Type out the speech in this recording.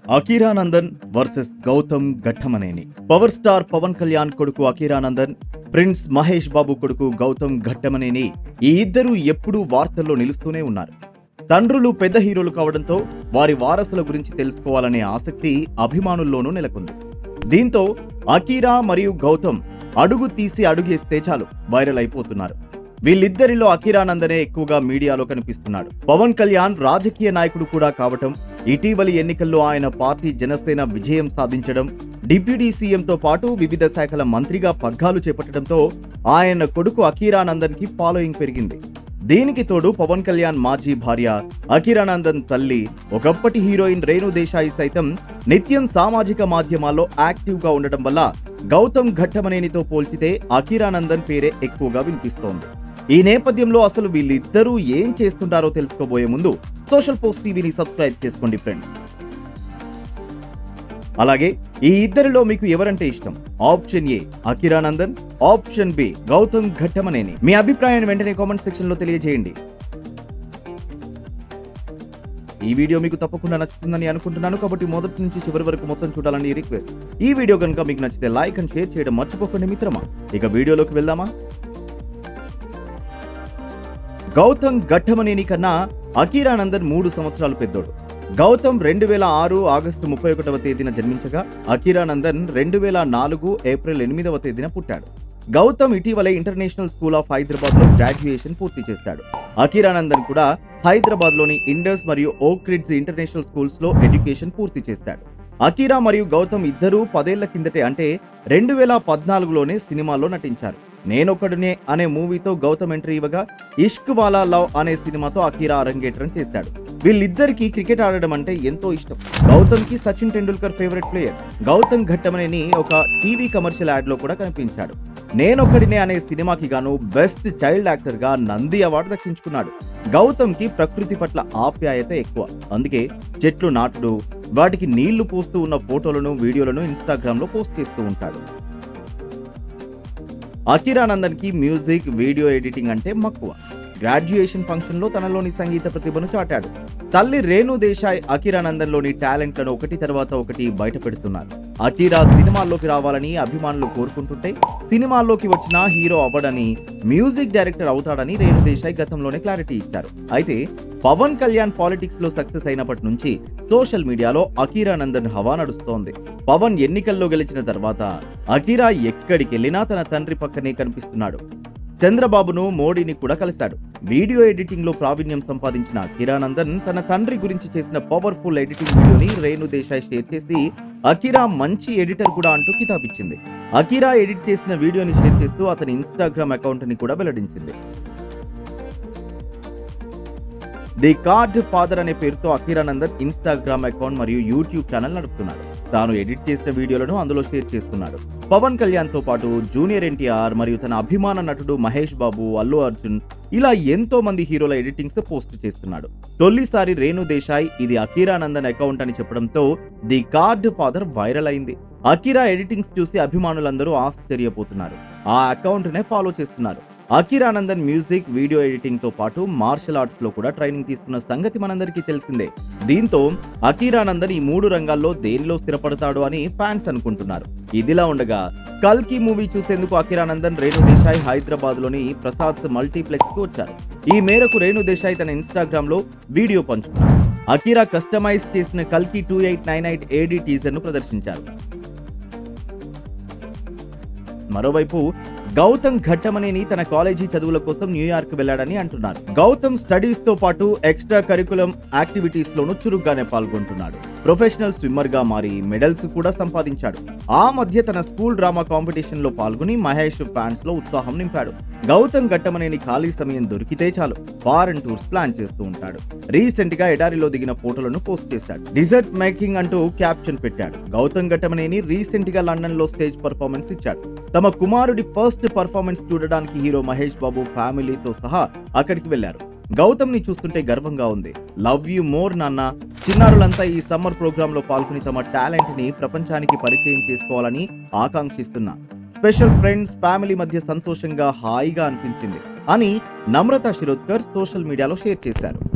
Akira Nandan versus Gautam Ghattamaneni power star Pawan Kalyan కొడుకు Akiranandan prince Mahesh బాబు కొడుకు గౌతమ్ ఘట్టమనేని ఈ ఇద్దరు ఎప్పుడూ వార్తల్లో నిలుస్తూనే ఉన్నారు తండ్రులు పెద్ద హీరోలు కావడంతో వారి వారసుల గురించి తెలుసుకోవాలనే ఆసక్తి అభిమానుల్లోనూ నెలకొంది దీంతో అకీరా మరియు గౌతమ్ అడుగు తీసి అడుగేస్తే చాలు వైరల్ అయిపోతున్నారు వీళ్ళిద్దరిలో అఖిరానందనే ఎక్కువగా మీడియాలో కనిపిస్తున్నాడు పవన్ కళ్యాణ్ రాజకీయ నాయకుడు కూడా కావటం ఇటీవలి ఎన్నికల్లో ఆయన పార్టీ జనసేన విజయం సాధించడం డిప్యూటీ సీఎంతో పాటు వివిధ శాఖల మంత్రిగా పగ్గాలు చేపట్టడంతో ఆయన కొడుకు అఖీరానందన్ కి ఫాలోయింగ్ పెరిగింది దీనికి తోడు పవన్ కళ్యాణ్ మాజీ భార్య అఖిరానందన్ తల్లి ఒకప్పటి హీరోయిన్ రేణు దేశాయి సైతం నిత్యం సామాజిక మాధ్యమాల్లో యాక్టివ్ గా ఉండటం వల్ల గౌతమ్ ఘట్టమనేనితో పోల్చితే అఖిరానందన్ పేరే ఎక్కువగా వినిపిస్తోంది ఈ నేపథ్యంలో అసలు వీళ్ళిద్దరూ ఏం చేస్తుంటారో తెలుసుకోబోయే ముందు సోషల్ పోస్ట్ టీవీని సబ్స్క్రైబ్ చేసుకోండి ఫ్రెండ్స్ అలాగే ఈ ఇద్దరిలో మీకు ఎవరంటే ఇష్టం option A Akiranandan option B Gautam Ghattamaneni మీ అభిప్రాయాన్ని వెంటనే కామెంట్ సెక్షన్ లో తెలియజేయండి ఈ వీడియో మీకు తప్పకుండా నచ్చుతుందని అనుకుంటున్నాను కాబట్టి మొదటి నుంచి చివరి వరకు మొత్తం చూడాలని రిక్వెస్ట్ ఈ వీడియో కనుక మీకు నచ్చితే లైక్ అండ్ షేర్ చేయడం మర్చిపోకండి మిత్రమా ఇక వీడియోలోకి వెళ్దామా గౌతమ్ ఘట్టమనేని కన్నా అకీరానందన్ మూడు సంవత్సరాలు పెద్దోడు గౌతమ్ రెండు వేల ఆరు ఆగస్టు ముప్పై ఒకటవ తేదీన జన్మించగా అకీరానందన్ రెండు వేల నాలుగు ఏప్రిల్ ఎనిమిదవ తేదీన పుట్టాడు గౌతమ్ ఇటీవలే ఇంటర్నేషనల్ స్కూల్ ఆఫ్ హైదరాబాద్ లో గ్రాడ్యుయేషన్ పూర్తి చేశాడు అకీరానందన్ కూడా హైదరాబాద్ లోని ఇండస్ మరియు ఓక్ రిడ్జ్ ఇంటర్నేషనల్ స్కూల్స్ లో ఎడ్యుకేషన్ పూర్తి చేశాడు అకీరా మరియు గౌతమ్ ఇద్దరూ పదేళ్ల కిందటే అంటే రెండు వేల పద్నాలుగులోనే సినిమాలో నటించారు నేనొక్కడునే అనే మూవీతో గౌతమ్ ఎంట్రీ ఇవ్వగా ఇష్క్ వాలా లవ్ అనే సినిమాతో అకీరా అరంగేట్రం చేశాడు వీళ్ళిద్దరికీ క్రికెట్ ఆడడం అంటే ఎంతో ఇష్టం గౌతమ్ కి సచిన్ టెండూల్కర్ ఫేవరెట్ ప్లేయర్ గౌతమ్ ఘట్టమనేని ఒక టీవీ కమర్షియల్ యాడ్ లో కూడా కనిపించాడు నేనొక్కడినే అనే సినిమాకి గాను బెస్ట్ చైల్డ్ యాక్టర్ గా నంది అవార్డు దక్కించుకున్నాడు గౌతమ్ కి ప్రకృతి పట్ల ఆప్యాయత ఎక్కువ అందుకే చెట్లు నాటుడు వాటికి నీళ్లు పోస్తూ ఉన్న ఫోటోలను వీడియోలను ఇన్స్టాగ్రామ్ లో పోస్ట్ చేస్తూ ఉంటాడు అఖిరానందన్ కి మ్యూజిక్ వీడియో ఎడిటింగ్ అంటే మక్కువ గ్రాడ్యుయేషన్ ఫంక్షన్ లో తనలోని సంగీత ప్రతిభను చాటాడు తల్లి రేణు దేశాయ్ అఖిరానందన్ లోని టాలెంట్లను ఒకటి తర్వాత ఒకటి బయట పెడుతున్నారు అఖీరా సినిమాల్లోకి రావాలని అభిమానులు కోరుకుంటుంటే సినిమాల్లోకి వచ్చిన హీరో అవ్వడని మ్యూజిక్ డైరెక్టర్ అవుతాడని రేణు దేశాయ్ గతంలోనే క్లారిటీ ఇచ్చారు అయితే పవన్ కళ్యాణ్ పాలిటిక్స్ లో సక్సెస్ అయినప్పటి నుంచి సోషల్ మీడియాలో అఖీరానందన్ హవా నడుస్తోంది పవన్ ఎన్నికల్లో గెలిచిన తర్వాత అఖీరా ఎక్కడికి వెళ్ళినా తన తండ్రి పక్కనే కనిపిస్తున్నాడు చంద్రబాబును మోడీని కూడా కలిశాడు వీడియో ఎడిటింగ్ లో ప్రావీణ్యం సంపాదించిన అఖీరానందన్ తన తండ్రి గురించి చేసిన పవర్ఫుల్ ఎడిటింగ్ వీడియోని రేణు దేశాయ్ షేర్ చేసి అఖీరా మంచి ఎడిటర్ కూడా అంటూ కితాబిచ్చింది అఖీరా ఎడిట్ చేసిన వీడియోని షేర్ చేస్తూ అతని ఇన్స్టాగ్రామ్ అకౌంట్ ని కూడా వెల్లడించింది ది కార్డ్ ఫాదర్ అనే పేరుతో అఖీరానందన్ ఇన్స్టాగ్రామ్ అకౌంట్ మరియు యూట్యూబ్ ఛానల్ నడుపుతున్నాడు తాను ఎడిట్ చేసిన వీడియోలను అందులో షేర్ చేస్తున్నాడు పవన్ కళ్యాణ్ తో పాటు జూనియర్ ఎన్టీఆర్ మరియు తన అభిమాన నటుడు మహేష్ బాబు అల్లు అర్జున్ ఇలా ఎంతో మంది హీరోల ఎడిటింగ్స్ పోస్ట్ చేస్తున్నాడు తొలిసారి రేణు దేశాయ్ ఇది అఖీరానందన్ అకౌంట్ అని చెప్పడంతో ది కార్డ్ ఫాదర్ వైరల్ అయింది అఖీరా ఎడిటింగ్స్ చూసి అభిమానులందరూ ఆశ్చర్యపోతున్నారు ఆ అకౌంట్ నే ఫాలో చేస్తున్నారు అఖీరానందన్ మ్యూజిక్ వీడియో ఎడిటింగ్ తో పాటు మార్షల్ ఆర్ట్స్ లో కూడా ట్రైనింగ్ తీసుకున్న సంగతి మనందరికీ తెలిసిందే దీంతో అఖీరానందన్ ఈ మూడు రంగాల్లో దేనిలో స్థిరపడతాడు అని ఫ్యాన్స్ అనుకుంటున్నారు ఇదిలా ఉండగా కల్కి మూవీ చూసేందుకు అఖీరానందన్ రేణు దేశాయ్ హైదరాబాద్ లోని ప్రసాద్ మల్టీప్లెక్స్ కు వచ్చారు ఈ మేరకు రేణు దేశాయ్ తన ఇన్స్టాగ్రామ్ లో వీడియో పంచుకున్నారు అకీరా కస్టమైజ్ చేసిన కల్కి two eight nine eight AD teaser ను ప్రదర్శించారు మరోవైపు గౌతమ్ ఘట్టమనేని తన కాలేజీ చదువుల కోసం న్యూయార్క్ వెళ్లాడని అంటున్నారు గౌతమ్ స్టడీస్ తో పాటు ఎక్స్ట్రా కరికులం యాక్టివిటీస్ లోనూ చురుగ్గానే పాల్గొంటున్నాడు ప్రొఫెషనల్ స్విమ్మర్ గా మారి మెడల్స్ కూడా సంపాదించాడు ఆ మధ్య తన స్కూల్ డ్రామా కాంపిటీషన్ లో పాల్గొని మహేష్ ఫ్యాన్స్ లో ఉత్సాహం నింపాడు గౌతమ్ ఘట్టమనేని ఖాళీ సమయం దొరికితే చాలు ఫారెన్ టూర్స్ ప్లాన్ చేస్తూ ఉంటాడు రీసెంట్ గా ఎడారిలో దిగిన ఫోటోలను పోస్ట్ చేశాడు డిజర్ట్ మేకింగ్ అంటూ క్యాప్షన్ పెట్టాడు గౌతమ్ ఘట్టమనేని రీసెంట్ గా లండన్ లో స్టేజ్ పర్ఫార్మెన్స్ ఇచ్చాడు తమ కుమారుడి ఫస్ట్ పర్ఫార్మెన్స్ చూడడానికి హీరో మహేష్ బాబు ఫ్యామిలీతో సహా అక్కడికి వెళ్లారు గౌతమ్ ని చూస్తుంటే గర్వంగా ఉంది లవ్ యూ మోర్ నాన్న చిన్నారులంతా ఈ సమ్మర్ ప్రోగ్రామ్ లో పాల్గొని తమ టాలెంట్ ని ప్రపంచానికి పరిచయం చేసుకోవాలని ఆకాంక్షిస్తున్నా స్పెషల్ ఫ్రెండ్స్ ఫ్యామిలీ మధ్య సంతోషంగా హాయిగా అనిపించింది అని నమ్రత శిరోద్కర్ సోషల్ మీడియాలో షేర్ చేశారు